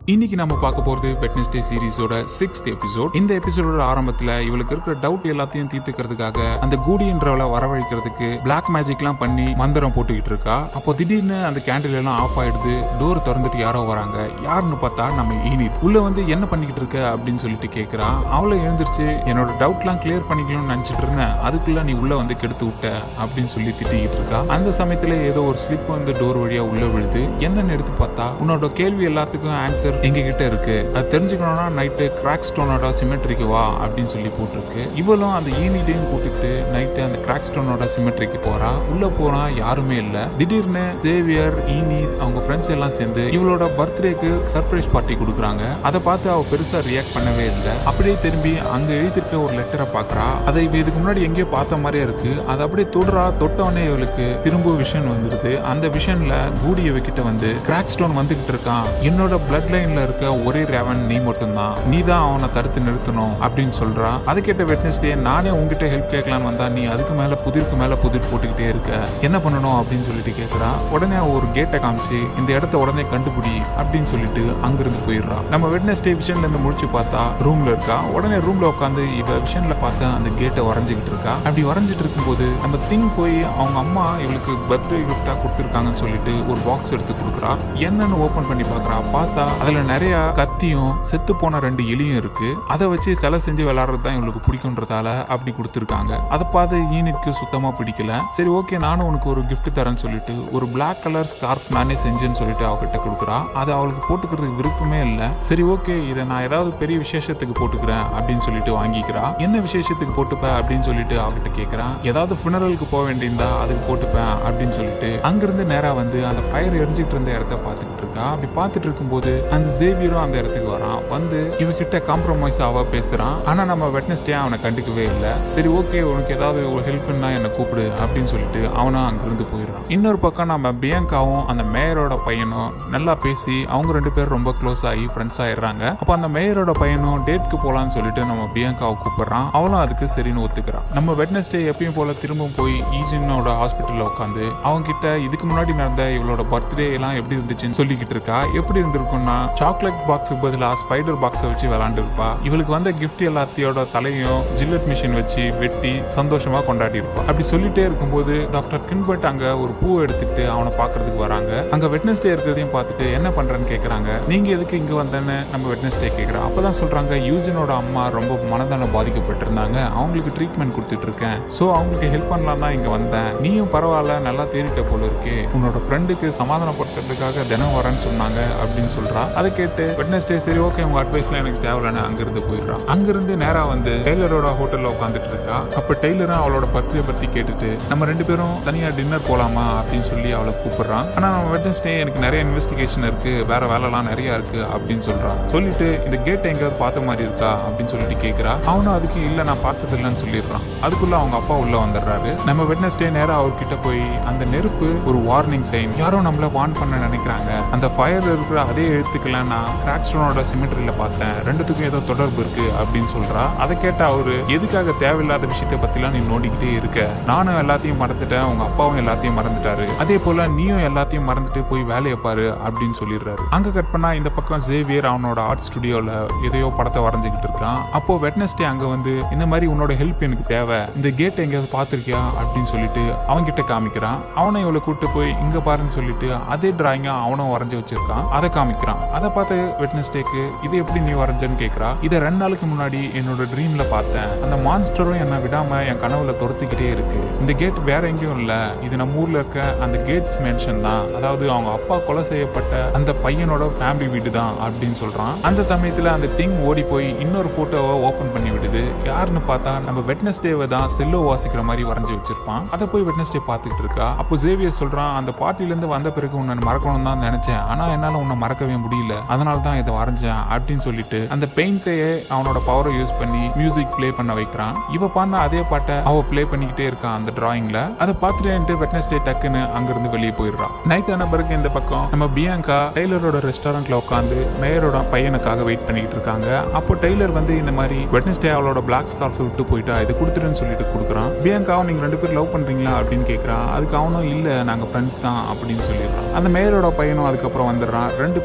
இன்னைக்கு நம்ம பார்க்க போறது வெட்னஸ்டே சீரிஸோட சிக்ஸ்த் எபிசோட் இந்த எபிசோடோட ஆரம்பத்துல இவளுக்கு இருக்கிற டவுட் எல்லாத்தையும் தீர்த்துக்கிறதுக்காக அந்த கூடின்றவளை வரவழைக்கிறதுக்கு பிளாக் மேஜிக்லாம் பண்ணி மந்திரம் போட்டுக்கிட்டு இருக்கா அப்போ திடீர்னு அந்த கேண்டில் எல்லாம் ஆஃப் ஆயிடுது டோர் திறந்துட்டு யாரோ வராங்க யாருன்னு பார்த்தா நம்ம ஈனித் உள்ள வந்து என்ன பண்ணிக்கிட்டு இருக்க அப்படின்னு சொல்லிட்டு கேக்குறா அவளை எழுந்திருச்சு என்னோட டவுட்லாம் கிளியர் பண்ணிக்கணும்னு நினைச்சிட்டு இருந்தேன் அதுக்குள்ள நீ உள்ள வந்து கெடுத்து விட்ட அப்படின்னு சொல்லி திட்டிக்கிட்டு இருக்கா அந்த சமயத்துல ஏதோ ஒரு ஸ்லிப் வந்து டோர் வழியா உள்ள விழுது என்னன்னு எடுத்து பார்த்தா உன்னோட கேள்வி எல்லாத்துக்கும் ஆன்சர் எங்க கிட்ட இருக்கு அது தெரிஞ்சுக்கணும்னா நைட்டு கிராக் ஸ்டோனோட சிமெட்ரிக்கு வா அப்படின்னு சொல்லி போட்டிருக்கு இவளும் அந்த ஈனிட்டையும் கூட்டிட்டு நைட்டு அந்த கிராக் ஸ்டோனோட சிமெட்ரிக்கு போறா உள்ள போனா யாருமே இல்ல திடீர்னு சேவியர் ஈனி அவங்க ஃப்ரெண்ட்ஸ் எல்லாம் சேர்ந்து இவளோட பர்த்டேக்கு சர்ப்ரைஸ் பார்ட்டி கொடுக்குறாங்க அதை பார்த்து அவ பெருசா ரியாக்ட் பண்ணவே இல்லை அப்படியே திரும்பி அங்க எழுதிருக்க ஒரு லெட்டரை பாக்குறா அதை இவ இதுக்கு முன்னாடி எங்கேயோ பார்த்த மாதிரியே இருக்கு அதை அப்படியே தொடுறா தொட்டவனே இவளுக்கு திரும்ப விஷன் வந்துருது அந்த விஷன்ல கூடி இவகிட்ட வந்து கிராக் ஸ்டோன் வந்துகிட்டு இருக்கான் என்னோட பிளட் லைன்ல இருக்க ஒரே ரேவன் நீ மட்டும்தான் நீ தான் அவனை தடுத்து நிறுத்தணும் அப்படின்னு சொல்றா அதை கேட்ட வெட்னஸ்டே நானே உங்ககிட்ட ஹெல்ப் கேட்கலான்னு வந்தா நீ அதுக்கு மேல புதிருக்கு மேல புதிர் போட்டுக்கிட்டே இருக்க என்ன பண்ணணும் அப்படின்னு சொல்லிட்டு கேக்குறா உடனே அவ ஒரு கேட்டை காமிச்சு இந்த இடத்த உடனே கண்டுபிடி அப்படின்னு சொல்லிட்டு அங்கிருந்து போயிடுறா நம்ம வெட்னஸ்டே விஷன்ல இருந்து முடிச்சு பார்த்தா ரூம்ல இருக்கா உடனே ரூம்ல உட்காந்து இவ விஷன்ல பார்த்து அந்த கேட்டை வரைஞ்சுக்கிட்டு இருக்கா அப்படி வரைஞ்சிட்டு இருக்கும்போது நம்ம திங் போய் அவங்க அம்மா இவளுக்கு பர்த்டே கிஃப்டா கொடுத்துருக்காங்கன்னு சொல்லிட்டு ஒரு பாக்ஸ் எடுத்து கொடுக்குறா என்னன்னு ஓபன் பண்ணி பார்க்கறா பார்த்தா அதுல நிறைய கத்தியும் செத்து போன ரெண்டு எலியும் இருக்கு அதை வச்சு சிலை செஞ்சு விளையாடுறது தான் இவளுக்கு பிடிக்குன்றதால அப்படி கொடுத்துருக்காங்க அதை பார்த்து யூனிட்க்கு சுத்தமா பிடிக்கல சரி ஓகே நானும் உனக்கு ஒரு gift தரேன்னு சொல்லிட்டு ஒரு Black கலர் ஸ்கார்ஃப் நானே செஞ்சேன்னு சொல்லிட்டு அவகிட்ட கொடுக்குறா அது அவளுக்கு போட்டுக்கிறதுக்கு விருப்பமே இல்லை சரி ஓகே இதை நான் ஏதாவது பெரிய விசேஷத்துக்கு போட்டுக்கிறேன் அப்படின்னு சொல்லிட்டு வாங்கிக்கிறா என்ன விசேஷத்துக்கு போட்டுப்ப அப்படின்னு சொல்லிட்டு அவகிட்ட கேட்கறான் ஏதாவது funeralக்கு போக வேண்டியிருந்தா அதுக்கு போட்டுப்பேன் அப்படின்னு சொல்லிட்டு அங்கிருந்து நேரா வந்து அந்த ஃபயர் எரிஞ்சிட்டு இருந்த இடத்த பார்த்துக்கிட்டு இருக்கா அப்படி பார்த்துட்டு இருக்கும்போது அந்த ஜேவியரும் அந்த இடத்துக்கு வரான் வந்து இவகிட்ட காம்ப்ரமைஸ் ஆவா பேசுறான் ஆனா நம்ம வெட்னஸ்டே அவனை கண்டுக்கவே இல்லை சரி ஓகே உனக்கு ஏதாவது ஒரு ஹெல்ப்னா என்னை கூப்பிடு அப்படின்னு சொல்லிட்டு அவனும் அங்கிருந்து போயிடுறான் இன்னொரு பக்கம் நம்ம பியங்காவும் அந்த மேயரோட பையனும் நல்லா பேசி அவங்க ரெண்டு பேரும் ரொம்ப க்ளோஸ் ஆகி ஃப்ரெண்ட்ஸ் ஆயிடுறாங்க அப்ப அந்த மேயரோட பையனும் டேட்க்கு போலான்னு சொல்லிட்டு நம்ம பியங்காவை கூப்பிடுறான் அவளும் அதுக்கு சரின்னு ஒத்துக்கிறான் நம்ம வெட்னஸ்டே எப்பயும் போல திரும்ப போய் ஈஜினோட ஹாஸ்பிட்டல்ல உட்காந்து அவங்க கிட்ட இதுக்கு முன்னாடி நடந்த இவளோட பர்த்டே எல்லாம் எப்படி இருந்துச்சுன்னு சொல்லிக்கிட்டு இருக்கா எப்படி இருந்திருக்கும்னா சாக்லேட் பாக்ஸுக்கு பதிலா ஸ்பைடர் பாக்ஸை வச்சு விளாண்டு இருப்பா இவளுக்கு வந்த கிஃப்ட் எல்லாத்தையோட தலையும் ஜில்லட் மிஷின் வச்சு வெட்டி சந்தோஷமா கொண்டாடி இருப்பா அப்படி சொல்லிட்டே இருக்கும்போது டாக்டர் கின்பர்ட் அங்க ஒரு பூவை எடுத்துக்கிட்டு அவனை பாக்குறதுக்கு வராங்க அங்க வெட்னஸ்டே இருக்கிறதையும் பார்த்துட்டு என்ன பண்றேன்னு கேக்குறாங்க நீங்க எதுக்கு இங்க வந்தேன்னு நம்ம வெட்னஸ்டே கேக்குறோம் அப்பதான் சொல்றாங்க யூஜனோட அம்மா ரொம்ப மனதான பாதிக்கப்பட்டிருந்தாங்க அவங்களுக்கு ட்ரீட்மெண்ட் கொடுத்துட்டு இருக்கேன் சோ அவங்களுக்கு ஹெல்ப் பண்ணலாம் தான் இங்க வந்தேன் நீயும் பரவாயில்ல நல்லா தேறிட்ட போல இருக்கு உன்னோட ஃப்ரெண்டுக்கு சமாதானப்படுத்துறதுக்காக தினம் வரேன்னு சொன்னாங்க அப்படின்னு சொல்றா அதை கேட்டு வெட்னஸ்டே சரி ஓகே உங்க அட்வைஸ்ல எனக்கு தேவையில்லைன்னு அங்கிருந்து போயிடுறான் அங்கிருந்து நேரா வந்து டெய்லரோட ஹோட்டல்ல உட்காந்துட்டு இருக்கா அப்ப டெய்லரும் அவளோட பர்த்டே பத்தி கேட்டுட்டு நம்ம ரெண்டு பேரும் தனியா டின்னர் போலாமா அப்படின்னு சொல்லி அவளை கூப்பிடுறான் ஆனா நம்ம வெட்னஸ்டே எனக்கு நிறைய இன்வெஸ்டிகேஷன் இருக்கு வேற வேலைலாம் நிறைய இருக்கு அப்படின்னு சொல்றான் சொல்லிட்டு இந்த கேட் எங்கேயாவது பார்த்த மாதிரி இருக்கா அப்படின்னு சொல்லிட்டு கேக்குறா அவனும் அதுக்கு இல்ல நான் பார்த்தது இல்லைன்னு சொல்லிடுறான் அதுக்குள்ள அவங்க அப்பா உள்ள வந்துடுறாரு நம்ம வெட்னஸ்டே நேரா அவர்கிட்ட போய் அந்த நெருப்பு ஒரு வார்னிங் சைன் யாரோ நம்மள வார்ன் பண்ண நினைக்கிறாங்க அந்த ஃபயர் இருக்கிற அதே எழுத்துக்கெல்லாம் நான் கிராக் ஸ்டோனோட சிமெட்ரியில பார்த்தேன் ரெண்டுத்துக்கும் ஏதோ தொடர்பு இருக்கு அப்படின்னு சொல்றா அதை கேட்ட அவரு எதுக்காக தேவையில்லாத விஷயத்தை பத்திலாம் நீ நோண்டிக்கிட்டே இருக்க நானும் எல்லாத்தையும் மறந்துட்டேன் உங்க அப்பாவும் எல்லாத்தையும் மறந்துட்டாரு அதே போல நீயும் எல்லாத்தையும் மறந்துட்டு போய் வேலையை பாரு அப்படின்னு சொல்லிடுறாரு அங்க கட் பண்ணா இந்த பக்கம் ஜேவியர் அவனோட ஆர்ட் ஸ்டுடியோல எதையோ படத்தை வரைஞ்சுக்கிட்டு இருக்கான் அப்போ வெட்னஸ்டே அங்க வந்து இந்த மாதிரி உன்னோட ஹெல்ப் எனக்கு தேவை இந்த கேட் எங்கேயாவது பார்த்திருக்கியா அப்படின்னு சொல்லிட்டு அவன் கிட்ட காமிக்கிறான் அவனை இவளை கூட்டு போய் இங்க பாருன்னு சொல்லிட்டு அதே டிராயிங்கா அவனும் வரைஞ்சு வச்சிருக்கான் அதை காமிக்கிறான் அதை பார்த்து வெட்னஸ்டேக்கு இது எப்படி நீ வரைஞ்சன்னு கேக்குறா இதை ரெண்டு நாளுக்கு முன்னாடி என்னோட ட்ரீம்ல பார்த்தேன் அந்த மான்ஸ்டரும் என்ன விடாம என் கனவுல துரத்திக்கிட்டே இருக்கு இந்த கேட் வேற எங்கேயும் இல்ல இது நம்ம ஊர்ல இருக்க அந்த கேட்ஸ் மென்ஷன் தான் அதாவது அவங்க அப்பா கொலை செய்யப்பட்ட அந்த பையனோட ஃபேமிலி வீடு தான் அப்படின்னு சொல்றான் அந்த சமயத்துல அந்த திங் ஓடி போய் இன்னொரு போட்டோவை ஓபன் பண்ணி விடுது யாருன்னு பார்த்தா நம்ம வெட்னஸ்டேவை தான் செல்லோ வாசிக்கிற மாதிரி வரைஞ்சு வச்சிருப்பான் அதை போய் வெட்னஸ்டே பார்த்துக்கிட்டு இருக்கா அப்போ ஜேவியர் சொல்றான் அந்த பார்ட்டில இருந்து வந்த பிறகு உன்னை மறக்கணும் தான் நினைச்சேன் ஆனா என்னால உன்னை மறக்கவே முடியல அதனால தான் இதை வரைஞ்சேன் அப்படின்னு சொல்லிட்டு அந்த பெயிண்டையே அவனோட பவரை யூஸ் பண்ணி மியூசிக் ப்ளே பண்ண வைக்கிறான் இவ பாடின அதே பாட்டை அவ ப்ளே பண்ணிக்கிட்டே இருக்கான் அந்த டிராயிங்ல அதை பார்த்துட்டு வெட்னஸ்டே டக்குன்னு அங்கிருந்து வெளியே போயிடுறான் நைட் ஆன பிறகு இந்த பக்கம் நம்ம பியாங்கா டெய்லரோட ரெஸ்டாரண்ட்ல உட்காந்து மேயரோட பையனுக்காக வெயிட் பண்ணிக்கிட்டு இருக்காங்க அப்போ டெய்லர் வந்து இந்த மாதிரி வெட்னஸ்டே அவளோட பிளாக் ஸ்கார்ஃப் விட்டு போயிட்டா இது கொடுத்துருன்னு சொல்லிட்டு கொடுக்குறான் பியாங்காவும் நீங்க ரெண்டு பேரும் லவ் பண்றீங்களா அப்படின்னு கேட்கறான் அதுக்கு அவனும் இல்ல நாங்க ஃப்ரெண்ட்ஸ் தான் அப்படின்னு சொல்லிடுறான் அந்த மேயரோட பையனும் அதுக்கப்புறம் வந்துடுறான் ரெண்டு பேரும் பேசி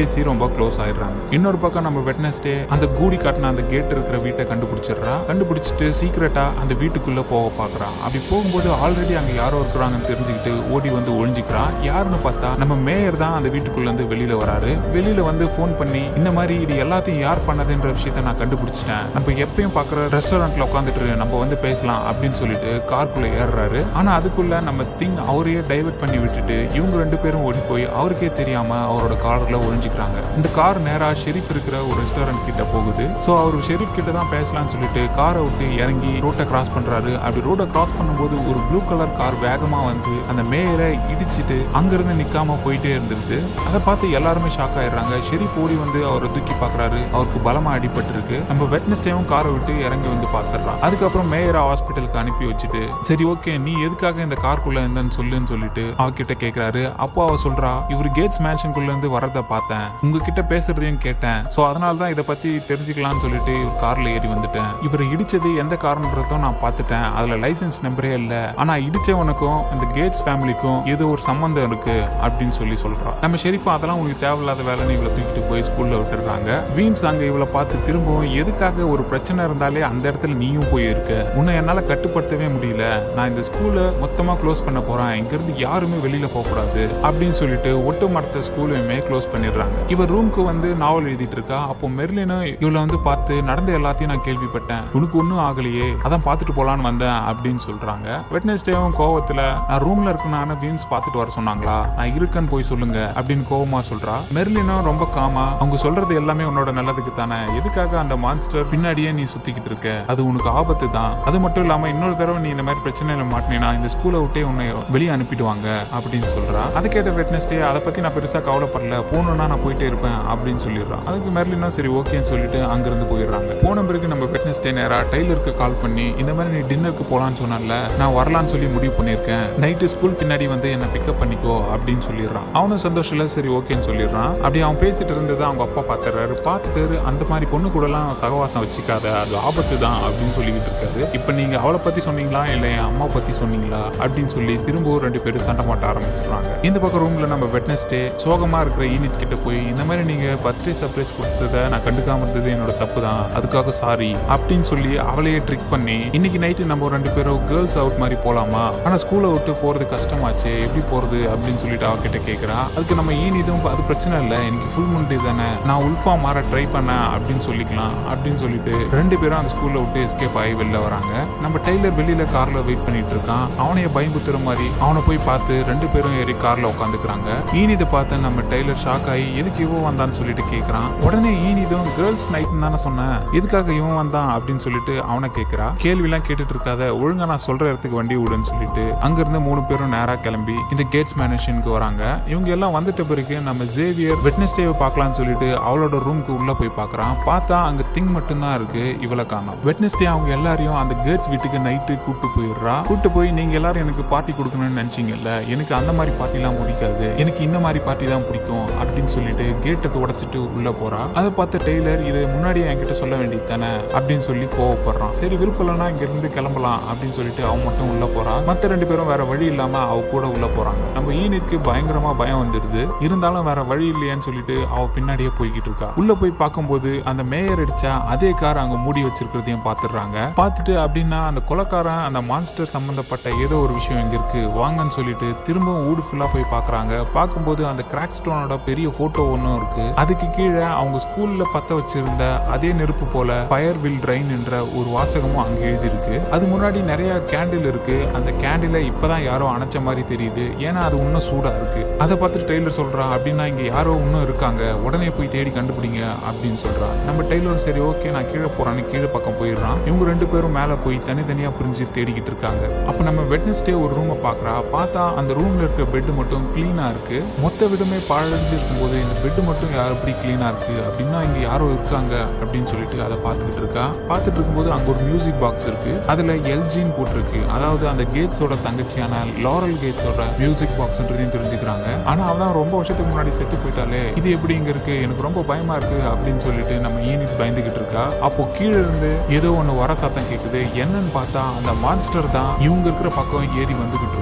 பேசி ரொம்ப க்ளோஸ் ஆயிடுறாங்க இன்னொரு பக்கம் நம்ம வெட்னஸ்டே அந்த கூடி காட்டின அந்த கேட் இருக்கிற வீட்டை கண்டுபிடிச்சிடுறா கண்டுபிடிச்சிட்டு சீக்கிரட்டா அந்த வீட்டுக்குள்ள போக பாக்குறா அப்படி போகும்போது ஆல்ரெடி அங்க யாரோ இருக்கிறாங்கன்னு தெரிஞ்சுக்கிட்டு ஓடி வந்து ஒழிஞ்சுக்கிறா யாருன்னு பார்த்தா நம்ம மேயர் தான் அந்த வீட்டுக்குள்ள இருந்து வெளியில வராரு வெளியில வந்து ஃபோன் பண்ணி இந்த மாதிரி இது எல்லாத்தையும் யார் பண்ணதுன்ற விஷயத்த நான் கண்டுபிடிச்சிட்டேன் நம்ம எப்பயும் பாக்குற ரெஸ்டாரண்ட்ல உட்காந்துட்டு நம்ம வந்து பேசலாம் அப்படின்னு சொல்லிட்டு கார்க்குள்ள ஏறுறாரு ஆனா அதுக்குள்ள நம்ம திங் அவரையே டைவர்ட் பண்ணி விட்டுட்டு இவங்க ரெண்டு பேரும் ஓடி போய் அவருக்கே தெரியாம அவரோட கார்ல ஒழிஞ்சுக்கிறாங்க இந்த கார் நேரா ஷெரீஃப் இருக்கிற ஒரு ரெஸ்டாரண்ட் கிட்ட போகுது சோ அவர் ஷெரீஃப் கிட்ட தான் பேசலாம்னு சொல்லிட்டு காரை விட்டு இறங்கி ரோட்டை கிராஸ் பண்றாரு அப்படி ரோட்டை கிராஸ் பண்ணும்போது ஒரு ப்ளூ கலர் கார் வேகமா வந்து அந்த மேயரை இடிச்சிட்டு அங்கிருந்து நிக்காம போயிட்டே இருந்திருக்கு அதை பார்த்து எல்லாருமே ஷாக் ஆயிடுறாங்க ஷெரீஃப் ஓடி வந்து அவரை தூக்கி பாக்குறாரு அவருக்கு பலமா அடிபட்டிருக்கு நம்ம வெட்னஸ்டேவும் காரை விட்டு இறங்கி வந்து பாத்துறான் அதுக்கப்புறம் மேயரை ஹாஸ்பிட்டலுக்கு அனுப்பி வச்சுட்டு சரி ஓகே நீ எதுக்காக இந்த கார்க்குள்ள இருந்தன்னு சொல்லுன்னு சொல்லிட்டு அவகிட்ட கேக்குறாரு அப்போ அவ சொல்றா இவர் கேட்ஸ் மேன்ஷனுக்குள்ள இருந்து வரத பார்த்தேன் உங்ககிட்ட பேசுறதையும் கேட்டேன் சோ அதனால தான் இதை பத்தி தெரிஞ்சுக்கலாம்னு சொல்லிட்டு இவர் கார்ல ஏறி வந்துட்டேன் இவர் இடிச்சது எந்த காரணன்றதும் நான் பார்த்துட்டேன் அதுல லைசென்ஸ் நம்பரே இல்ல ஆனா இடிச்சவனுக்கும் இந்த கேட்ஸ் ஃபேமிலிக்கும் ஏதோ ஒரு சம்பந்தம் இருக்கு அப்படின்னு சொல்லி சொல்றான் நம்ம ஷெரீஃபா அதெல்லாம் உனக்கு தேவையில்லாத வேலைன்னு இவளை தூக்கிட்டு போய் ஸ்கூல்ல விட்டுறாங்க வீம்ஸ் அங்க இவளை பார்த்து திரும்பவும் எதுக்காக ஒரு பிரச்சனை இருந்தாலே அந்த இடத்துல நீயும் போய் இருக்க உன்னை என்னால கட்டுப்படுத்தவே முடியல நான் இந்த ஸ்கூலை மொத்தமா க்ளோஸ் பண்ண போறேன் இங்க இருந்து யாருமே வெளியில போக கூடாது அப்படின்னு சொல்லிட்டு ஒட்டு மரத்த ஸ்கூலையுமே க்ளோஸ் பண்ணிடுறாங்க இவர் ரூம்க்கு வந்து நாவல் எழுதிட்டு இருக்கா அப்போ மெர்லினும் இவளை வந்து பார்த்து நடந்த எல்லாத்தையும் நான் கேள்விப்பட்டேன் உனக்கு ஒன்றும் ஆகலையே அதான் பார்த்துட்டு போலான்னு வந்தேன் அப்படின்னு சொல்றாங்க வெட்னஸ்டேவும் கோவத்துல நான் ரூம்ல இருக்கனான வீம்ஸ் பார்த்துட்டு வர சொன்னாங்களா நான் இருக்கேன்னு போய் சொல்லுங்க அப்படின்னு கோவமா சொல்றா மெர்லினும் ரொம்ப காமா அவங்க சொல்றது எல்லாமே உன்னோட நல்லதுக்கு தானே எதுக்காக அந்த மான்ஸ்டர் பின்னாடியே நீ சுத்திக்கிட்டு இருக்க அது உனக்கு ஆபத்து தான் அது மட்டும் இல்லாம இன்னொரு தடவை நீ இந்த மாதிரி பிரச்சனையில மாட்டினா இந்த ஸ்கூலை விட்டே உன்னை வெளியே அனுப்பிடுவாங்க அப்படின்னு சொல்றா அதை கேட்ட வெட்னஸ்டே அதை பத்தி நான் பெருசா கவலைப்படல போகணும்னா நான் போயிட்டே இருப்பேன் அப்படின்னு சொல்லிடுறான் அதுக்கு மெர்லினும் சரி ஓகேன்னு சொல்லிட்டு அங்கிருந்து போயிடுறாங்க போன பிறகு நம்ம வெட்னஸ்டே நேரா டெய்லருக்கு கால் பண்ணி இந்த மாதிரி நீ டின்னருக்கு போலான்னு சொன்னல நான் வரலான்னு சொல்லி முடிவு பண்ணியிருக்கேன் நைட்டு ஸ்கூல் பின்னாடி வந்து என்ன பிக்கப் பண்ணிக்கோ அப்படின்னு சொல்லிடுறான் அவனும் சந்தோஷம் இல்ல சரி ஓகேன்னு சொல்லிடுறான் அப்படி அவன் பேசிட்டு இருந்ததை அவங்க அப்பா பார்த்துறாரு பார்த்துட்டு அந்த மாதிரி பொண்ணு கூடலாம் சகவாசம் வச்சுக்காத அது ஆபத்து தான் அப்படின்னு சொல்லிக்கிட்டு இருக்காரு இப்போ நீங்க அவளை பத்தி சொன்னீங்களா இல்லை என் அம்மா பத்தி சொன்னீங்களா அப்படின்னு சொல்லி திரும்பவும் ரெண்டு பேரும் சண்டை மாட்ட ஆரம்பிச்சிடுறாங்க இந்த பக்கம் ரூம்ல நம்ம வெட்னஸ்டே சோகமா இருக்கிற யூனிட் கிட்ட போய் இந்த மாதிரி நீங்க பர்த்டே சர்ப்ரைஸ் கொடுத்தத நான் கண்டுக்காம இருந்தது என்னோட தப்பு தான் அதுக்காக சாரி அப்படின்னு சொல்லி அவளையே ட்ரிக் பண்ணி இன்னைக்கு நைட்டு நம்ம ரெண்டு பேரும் கேர்ள்ஸ் அவுட் மாதிரி போலாமா ஆனா ஸ்கூலை விட்டு போறது கஷ்டமாச்சு எப்படி போறது அப்படின்னு சொல்லிட்டு அவகிட்ட கேக்குறா அதுக்கு நம்ம ஏன் இதுவும் அது பிரச்சனை இல்லை எனக்கு ஃபுல் முன்டே தானே நான் உல்ஃபா மாற ட்ரை பண்ணேன் அப்படின்னு சொல்லிக்கலாம் அப்படின்னு சொல்லிட்டு ரெண்டு பேரும் அந்த ஸ்கூல்ல விட்டு எஸ்கேப் ஆகி வெளில வராங்க நம்ம டெய்லர் வெளியில கார்ல வெயிட் பண்ணிட்டு இருக்கான் அவனைய பயம்புத்துற மாதிரி அவனை போய் பார்த்து ரெண்டு பேரும் ஏறி கார்ல உட்காந்துக்கிறாங்க ஈனிதை பார்த்து நம்ம டெய்லர் ஷாக் ஆகி எதுக்கு இவன் வந்தான்னு சொல்லிட்டு கேக்குறான் உடனே ஈனிதும் கேர்ள்ஸ் நைட்னு தானே சொன்னேன் எதுக்காக இவன் வந்தான் அப்படின்னு சொல்லிட்டு அவனை கேக்குறா கேள்வி எல்லாம் கேட்டுட்டு இருக்காத ஒழுங்கா நான் சொல்ற இடத்துக்கு வண்டி விடுன்னு சொல்லிட்டு அங்க இருந்து மூணு பேரும் நேரா கிளம்பி இந்த கேட்ஸ் மேனேஷனுக்கு வராங்க இவங்க எல்லாம் வந்துட்ட பிறகு நம்ம ஜேவியர் வெட்னஸ்டேவை பார்க்கலாம்னு சொல்லிட்டு அவளோட ரூமுக்கு உள்ள போய் பார்க்கறான் பார்த்தா அங்க திங் மட்டும்தான் இருக்கு இவளை காணோம் வெட்னஸ்டே அவங்க எல்லாரையும் அந்த கேர்ள்ஸ் வீட்டுக்கு நைட்டு கூட்டு போயிடுறா கூட்டு போய் நீங்க எல்லாரும் எனக்கு பார்ட்டி கொடுக்கணும்னு நினைச்சீங்கல்ல எனக்கு அந்த மாதிரி பார்ட்டிலாம் பிடிக்காது எனக்கு இந்த மாதிரி பார்ட்டி தான் பிடிக்கும் அப்படின்னு சொல்லிட்டு கேட்டை உடைச்சிட்டு உள்ள போறா அதை பார்த்த டெய்லர் இது முன்னாடியே என்கிட்ட சொல்ல வேண்டியது தானே அப்படின்னு சொல்லி கோவப்படுறான் சரி விருப்பம் இல்லைன்னா இங்க இருந்து கிளம்பலாம் அப்படின்னு சொல்லிட்டு அவன் மட்டும் உள்ள போறா மத்த ரெண்டு பேரும் வேற வழி இல்லாம அவ கூட உள்ள போறாங்க நம்ம ஈனிக்கு பயங்கரமா பயம் வந்துடுது இருந்தாலும் வேற வழி இல்லையான்னு சொல்லிட்டு அவ பின்னாடியே போய்கிட்டு இருக்கா உள்ள போய் பார்க்கும்போது அந்த மேயர் அடிச்சா அதே கார் அங்க மூடி வச்சிருக்கிறதையும் பாத்துடுறாங்க பார்த்துட்டு அப்படின்னா அந்த கொலைக்காரன் அந்த மான்ஸ்டர் சம்பந்தப்பட்ட ஏதோ ஒரு விஷயம் இங்க இருக்கு வாங்கன்னு சொல்லிட்டு திரும்பவும் ஊடு ஃபுல்லா போய் பாக்குறாங்க பார்க்கும்போது அந்த கிராக் ஸ்டோனோட பெரிய போட்டோ ஒன்றும் இருக்கு அதுக்கு கீழே அவங்க ஸ்கூல்ல பத்த வச்சிருந்த அதே நெருப்பு போல ஃபயர் வில் ட்ரைன் என்ற ஒரு வாசகமும் அங்க எழுதியிருக்கு அது முன்னாடி நிறைய கேண்டில் இருக்கு அந்த கேண்டில இப்பதான் யாரோ அணைச்ச மாதிரி தெரியுது ஏன்னா அது இன்னும் சூடா இருக்கு அதை பார்த்துட்டு டெய்லர் சொல்றான் அப்படின்னா இங்க யாரோ இன்னும் இருக்காங்க உடனே போய் தேடி கண்டுபிடிங்க அப்படின்னு சொல்றான் நம்ம டெய்லர் சரி ஓகே நான் கீழே போறான்னு கீழே பக்கம் போயிடுறான் இவங்க ரெண்டு பேரும் மேல போய் தனித்தனியா புரிஞ்சு தேடிக்கிட்டு இருக்காங்க அப்ப நம்ம வெட்னஸ்டே ஒரு ரூமை பாக்குறா பார்த்தா அந்த ரூம்ல இருக்க பெட் மட்டும் கிளீனா இருக்கு மொத்த வீடுமே பாழடைஞ்சு இருக்கும்போது இந்த பெட் மட்டும் யார் எப்படி கிளீனா இருக்கு அப்படின்னா இங்க யாரோ இருக்காங்க அப்படின்னு சொல்லிட்டு அதை பார்த்துக்கிட்டு இருக்கா பார்த்துட்டு இருக்கும்போது அங்க ஒரு மியூசிக் பாக்ஸ் இருக்கு அதுல எல்ஜின்னு போட்டிருக்கு அதாவது அந்த கேட்ஸோட தங்கச்சியான லாரல் கேட்ஸோட மியூசிக் பாக்ஸ்ன்றதையும் தெரிஞ்சுக்கிறாங்க ஆனா அவதான் ரொம்ப வருஷத்துக்கு முன்னாடி செத்து போயிட்டாலே இது எப்படி இங்க இருக்கு எனக்கு ரொம்ப பயமா இருக்கு அப்படின்னு சொல்லிட்டு நம்ம ஈனிட் பயந்துகிட்டு இருக்கா அப்போ கீழே இருந்து ஏதோ ஒண்ணு வர சத்தம் கேக்குது என்னன்னு பார்த்தா அந்த மான்ஸ்டர் தான் இவங்க இருக்கிற பக்கம் ஏறி வந்துகிட்டு இருக்கு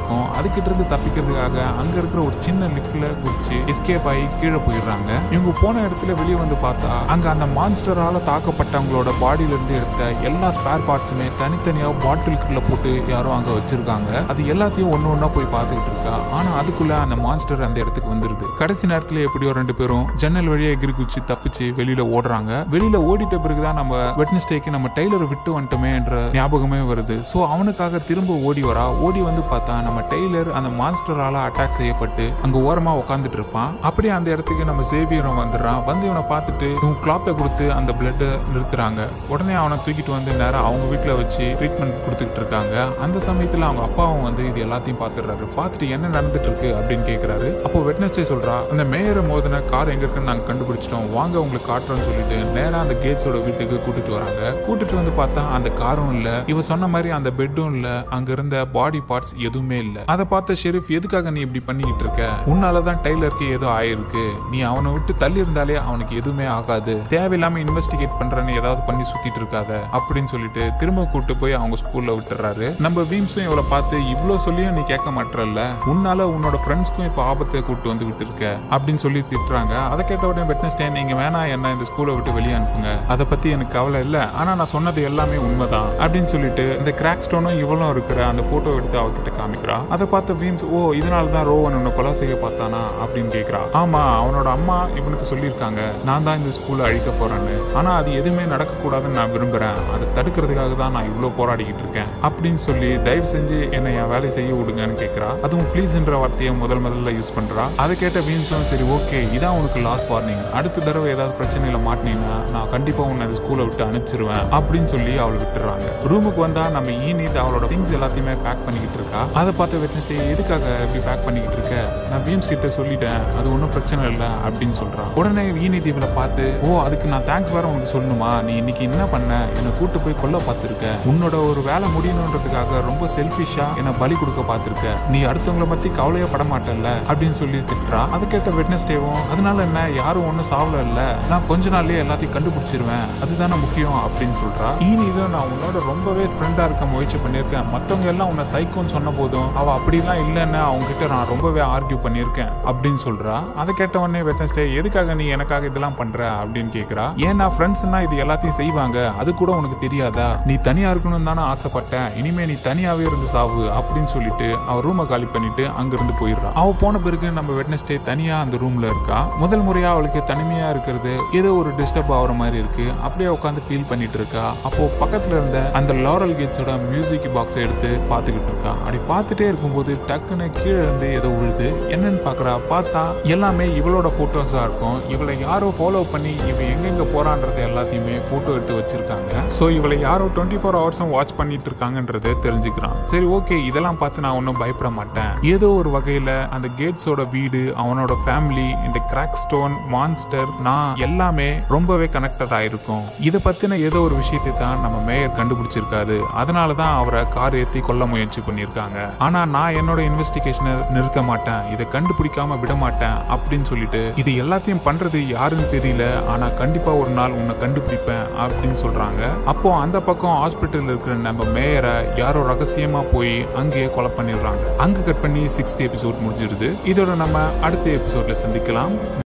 இருக்கும் அதுக்கிட்ட இருந்து தப்பிக்கிறதுக்காக அங்க இருக்கிற ஒரு சின்ன லிஃப்ட்ல குதிச்சு எஸ்கேப் ஆகி கீழே போயிடுறாங்க இவங்க போன இடத்துல வெளியே வந்து பார்த்தா அங்க அந்த மான்ஸ்டரால தாக்கப்பட்டவங்களோட பாடியில இருந்து எடுத்த எல்லா ஸ்பேர் பார்ட்ஸுமே தனித்தனியா பாட்டிலுக்குள்ள போட்டு யாரோ அங்க வச்சிருக்காங்க அது எல்லாத்தையும் ஒண்ணு ஒண்ணா போய் பார்த்துக்கிட்டு இருக்கா ஆனா அதுக்குள்ள அந்த மான்ஸ்டர் அந்த இடத்துக்கு வந்துருது கடைசி நேரத்துல எப்படியோ ரெண்டு பேரும் ஜன்னல் வழியா எகிரி குச்சி தப்பிச்சு வெளியில ஓடுறாங்க வெளியில ஓடிட்ட பிறகுதான் நம்ம வெட்னஸ்டேக்கு நம்ம டெய்லரை விட்டு வந்துட்டோமே என்ற ஞாபகமே வருது சோ அவனுக்காக திரும்ப ஓடி வரா ஓடி வந்து பார்த்தா நம்ம டெய்லர் அந்த மான்ஸ்டரால அட்டாக் செய்யப்பட்டு அங்க ஓரமா உட்காந்துட்டு இருப்பான் அப்படியே அந்த இடத்துக்கு நம்ம சேவியரும் வந்துடுறான் வந்து இவனை பார்த்துட்டு இவன் கிளாத்தை கொடுத்து அந்த பிளட்டை நிறுத்துறாங்க உடனே அவனை தூக்கிட்டு வந்து நேரம் அவங்க வீட்டில் வச்சு ட்ரீட்மெண்ட் கொடுத்துக்கிட்டு இருக்காங்க அந்த சமயத்தில் அவங்க அப்பாவும் வந்து இது எல்லாத்தையும் பார்த்துடுறாரு பார்த்துட்டு என்ன நடந்துட்டு இருக்கு அப்படின்னு கேட்குறாரு அப்போ வெட்னஸ்டே சொல்றா அந்த மேயரை மோதின கார் எங்க இருக்குன்னு நாங்கள் கண்டுபிடிச்சிட்டோம் வாங்க உங்களுக்கு காட்டுறோம்னு சொல்லிட்டு நேரா அந்த கேட்ஸோட வீட்டுக்கு கூட்டிட்டு வராங்க கூட்டிட்டு வந்து பார்த்தா அந்த காரும் இல்ல இவ சொன்ன மாதிரி அந்த பெட்டும் இல்ல அங்க இருந்த பாடி பார்ட்ஸ் எதுவுமே இல்ல அதை பார்த்த ஷெரீஃப் எதுக்காக நீ இப்படி பண்ணிக்கிட்டு இருக்க உன்னாலதான் டெய்லருக்கு ஏதோ ஆயிருக்கு நீ அவனை விட்டு தள்ளி இருந்தாலே அவனுக்கு எதுவுமே ஆகாது தேவையில்லாம இன்வெஸ்டிகேட் பண்றேன்னு ஏதாவது பண்ணி சுத்திட்டு இருக்காத அப்படின்னு சொல்லிட்டு திரும்ப கூட்டு போய் அவங்க ஸ்கூல்ல விட்டுறாரு நம்ம வீம்ஸும் இவளை பார்த்து இவ்ளோ சொல்லியும் நீ கேட்க மாட்டல உன்னால உன்னோட ஃப்ரெண்ட்ஸ்க்கும் இப்ப ஆபத்தை கூட்டு வந்து விட்டு இருக்க அப்படின்னு சொல்லி திட்டுறாங்க அதை கேட்ட உடனே வெட்னஸ்டே நீங்க வேணா என்ன இந்த ஸ்கூலை விட்டு வெளியே அனுப்புங்க அதை பத்தி எனக்கு கவலை இல்ல ஆனா நான் சொன்னது எல்லாமே உண்மைதான் அப்படின்னு சொல்லிட்டு இந்த கிராக் ஸ்டோனும் இவளும் இருக்கிற அந்த போட்டோ எடுத்து அவகிட்ட காமிக்கிறா அதை பார்த்த வீம்ஸ் ஓ இதனால தான் ரோவன் உன்னை கொலை செய்ய பார்த்தானா அப்படின்னு கேக்குறா ஆமா அவனோட அம்மா இவனுக்கு சொல்லியிருக்காங்க நான் தான் இந்த ஸ்கூலை அழிக்க போறேன்னு ஆனா அது எதுவுமே நடக்கக்கூடாதுன்னு நான் விரும்புறேன் அதை தடுக்கிறதுக்காக தான் நான் இவ்வளோ போராடிக்கிட்டு இருக்கேன் அப்படின்னு சொல்லி தயவு செஞ்சு என்னை என் வேலையை செய்ய விடுங்கன்னு கேட்குறா அதுவும் ப்ளீஸ்ன்ற வார்த்தையை முதல் முதல்ல யூஸ் பண்றா அதை கேட்ட வீன்ஸும் சரி ஓகே இதான் உனக்கு லாஸ்ட் வார்னிங் அடுத்த தடவை ஏதாவது பிரச்சனையில மாட்டினீங்கன்னா நான் கண்டிப்பா உன்னை அந்த ஸ்கூலை விட்டு அனுப்பிச்சிருவேன் அப்படின்னு சொல்லி அவளை விட்டுறாங்க ரூமுக்கு வந்தா நம்ம ஈனித் அவளோட திங்ஸ் எல்லாத்தையுமே பேக் பண்ணிக்கிட்டு இருக்கா அதை பார்த்து வெட்னஸ்டே எதுக்காக இப்படி பேக் பண்ணிக்கிட்டு இருக்க நான் வீம்ஸ் கிட்ட சொல்லிட்டேன் அது ஒன்றும் பிரச்சனை இல்லை அப்படின்னு சொல்றான் உடனே ஈனித் இவளை பார்த்து ஓ அதுக்கு நான் தேங்க்ஸ் வேற உனக்கு சொல்லணுமா நீ இன்னைக்கு என்ன பண்ண என்னை கூட்டு போய் கொல்ல பார்த்துருக்க உன்னோட ஒரு வேலை முடியணுன்றதுக்காக ரொம்ப செல்ஃபிஷா என்னை பலி கொடுக்க பார்த்துருக்க நீ அடுத்தவங்கள பத்தி கவலையே பட மாட்டல்ல அப்படின்னு சொல்லி திட்டுறா அதை கேட்ட வெட்னஸ்டேவும் அதனால என்ன யாரும் ஒன்றும் சாவல இல்ல நான் கொஞ்ச நாள்லயே எல்லாத்தையும் கண்டுபிடிச்சிருவேன் அதுதானே முக்கியம் அப்படின்னு சொல்றா ஈனி இதோ நான் உன்னோட ரொம்பவே ஃப்ரெண்டா இருக்க முயற்சி பண்ணியிருக்கேன் மத்தவங்க எல்லாம் உன்னை சைக்கோன்னு சொன்ன போதும் அவ அப்படிலாம் இல்லைன்னு அவங்க கிட்ட நான் ரொம்பவே ஆர்கியூ பண்ணியிருக்கேன் அப்படின்னு சொல்றா அதை கேட்ட உடனே வெட்னஸ்டே எதுக்காக நீ எனக்காக இதெல்லாம் பண்ற அப்படின்னு கேக்குறா ஏன்னா ஃப்ரெண்ட்ஸ்னா இது எல்லாத்தையும் செய்வாங்க அது கூட உனக்கு தெரியாதா நீ தனியா இருக்கணும்னு தானே ஆசைப்பட்டேன் இனிமே நீ தனியாவே இருந்து சாவு அப்படின்னு சொல்லிட்டு அவ ரூமை காலி பண்ணிட்டு அங்கிருந்து போயிடுறா அவ போன பிறகு நம்ம வெட்னஸ்டே தனியா அந்த ரூம்ல இருக்கா முதல் முறையா அவளுக்கு தனிமையா இருக்கிறது ஏதோ ஒரு டிஸ்டர்ப் ஆகுற மாதிரி இருக்கு அப்படியே உட்காந்து ஃபீல் பண்ணிட்டு இருக்கா அப்போ பக்கத்துல இருந்த அந்த லாரல் கேட்ஸோட மியூசிக் பாக்ஸ் எடுத்து பார்த்துக்கிட்டு இருக்கா அப்படி பார்த்துட்டே இருக்கும்போது டக்குன்னு கீழே இருந்து ஏதோ விழுது என்னன்னு பாக்குறா பார்த்தா எல்லாமே இவளோட போட்டோஸா இருக்கும் இவளை யாரோ ஃபாலோ பண்ணி இவ எங்கெங்க போறான்றது எல்லாத்தையுமே போட்டோ எடுத்து வச்சிருக்காங்க சோ இவளை யாரோ டுவெண்ட்டி ஃபோர் ஹவர்ஸும் வாட்ச் பண்ணிட்டு இருக்காங்கன்றது தெரிஞ்சுக்கிறான் சரி ஓகே இதெல்லாம் பார்த்து நான் ஒன்றும் பயப்பட மாட்டேன் ஏதோ ஒரு வகையில அந்த கேட்ஸோட வீடு அவனோட ஃபேமிலி இந்த கிராக் ஸ்டோன் மான்ஸ்டர் நான் எல்லாமே ரொம்பவே கனெக்டட் ஆயிருக்கும் இதை பத்தின ஏதோ ஒரு விஷயத்தை தான் நம்ம மேயர் கண்டுபிடிச்சிருக்காரு அதனால தான் அவரை கார் ஏத்தி கொல்ல முயற்சி பண்ணியிருக்காங்க ஆனா நான் என்னோட இன்வெஸ்டிகேஷனை நிறுத்த மாட்டேன் இதை கண்டுபிடிக்காம விட மாட்டேன் அப்படின்னு சொல்லிட்டு இது எல்லாத்தையும் பண்றது யாருன்னு தெரியல ஆனா கண்டிப்பா ஒரு நாள் உன்னை கண்டுபிடிப்பேன் அப்படின்னு சொல்றாங்க அப்போ அந்த பக்கம் ஹாஸ்பிட்டல் இருக்கிற நம்ம மேயரை யாரோ ரகசியமா போய் அங்கேயே கொலை பண்ணிடுறாங்க அங்க கட் பண்ணி சிக்ஸ்த் எபிசோட் முடிஞ்சிருது இதோட நம்ம அடுத்த எபிசோட்ல சந்திக்கலாம்